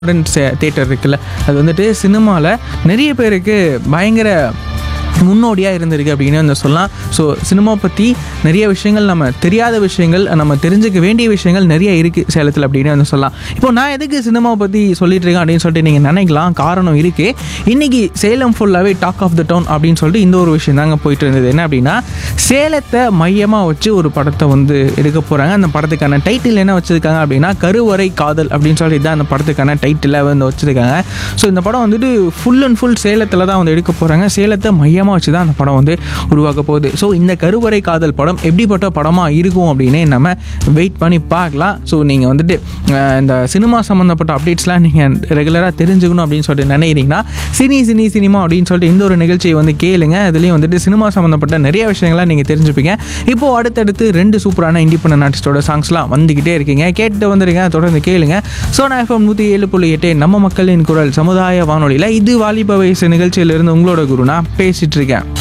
theatre இருக்குல்ல அது வந்துட்டு சினிமாவில் நிறைய பேருக்கு பயங்கர முன்னோடியாக இருந்திருக்கு அப்படின்னு வந்து சொல்லலாம் ஸோ சினிமா பற்றி நிறைய விஷயங்கள் நம்ம தெரியாத விஷயங்கள் நம்ம தெரிஞ்சுக்க வேண்டிய விஷயங்கள் நிறைய இருக்குது சேலத்தில் அப்படின்னு வந்து சொல்லலாம் இப்போ நான் எதுக்கு சினிமாவை பற்றி சொல்லிட்டு இருக்கேன் அப்படின்னு சொல்லிட்டு நீங்கள் நினைக்கலாம் காரணம் இருக்குது இன்றைக்கி சேலம் ஃபுல்லாகவே டாக் ஆஃப் த டவுன் அப்படின்னு சொல்லிட்டு இந்த ஒரு விஷயம் தாங்க போயிட்டு இருந்தது என்ன அப்படின்னா சேலத்தை மையமாக வச்சு ஒரு படத்தை வந்து எடுக்க போகிறாங்க அந்த படத்துக்கான டைட்டில் என்ன வச்சுருக்காங்க அப்படின்னா கருவறை காதல் அப்படின்னு சொல்லிட்டு தான் அந்த படத்துக்கான டைட்டிலை வந்து வச்சுருக்காங்க ஸோ இந்த படம் வந்துட்டு ஃபுல் அண்ட் ஃபுல் சேலத்தில் தான் வந்து எடுக்க போகிறாங்க சேலத்தை மையமாக வச்சு தான் அந்த படம் வந்து உருவாக்க போகுது ஸோ இந்த கருவறை காதல் படம் எப்படிப்பட்ட படமாக இருக்கும் அப்படின்னு நம்ம வெயிட் பண்ணி பார்க்கலாம் ஸோ நீங்கள் வந்துட்டு அஹ், இந்த சினிமா சம்மந்தப்பட்ட அப்டேட்ஸ்லாம் நீங்கள் ரெகுலராக தெரிஞ்சுக்கணும் அப்படின்னு சொல்லிட்டு நினைக்கிறீங்கன்னா சினி சினி சினிமா அப்படின்னு சொல்லிட்டு இந்த ஒரு நிகழ்ச்சியை வந்து கேளுங்க அதுலேயும் வந்துட்டு சினிமா சம்மந்தப்பட்ட நிறைய விஷயங்கள்லாம் நீங்கள் தெரிஞ்சுப்பீங்க இப்போது அடுத்தடுத்து ரெண்டு சூப்பரான இண்டிபெண்டன்ட் ஆர்டிஸ்டோட சாங்ஸ்லாம் வந்துக்கிட்டே இருக்கீங்க கேட்டு வந்துருங்க தொடர்ந்து கேளுங்க சோனா எஃப்எம் நூற்றி ஏழு புள்ளி எட்டு நம்ம மக்களின் குரல் சமுதாய வானொலியில் இது வாலிப வயசு நிகழ்ச்சியிலிருந்து உங்களோட குரு நான் பேசிட்டு இருக்கேன்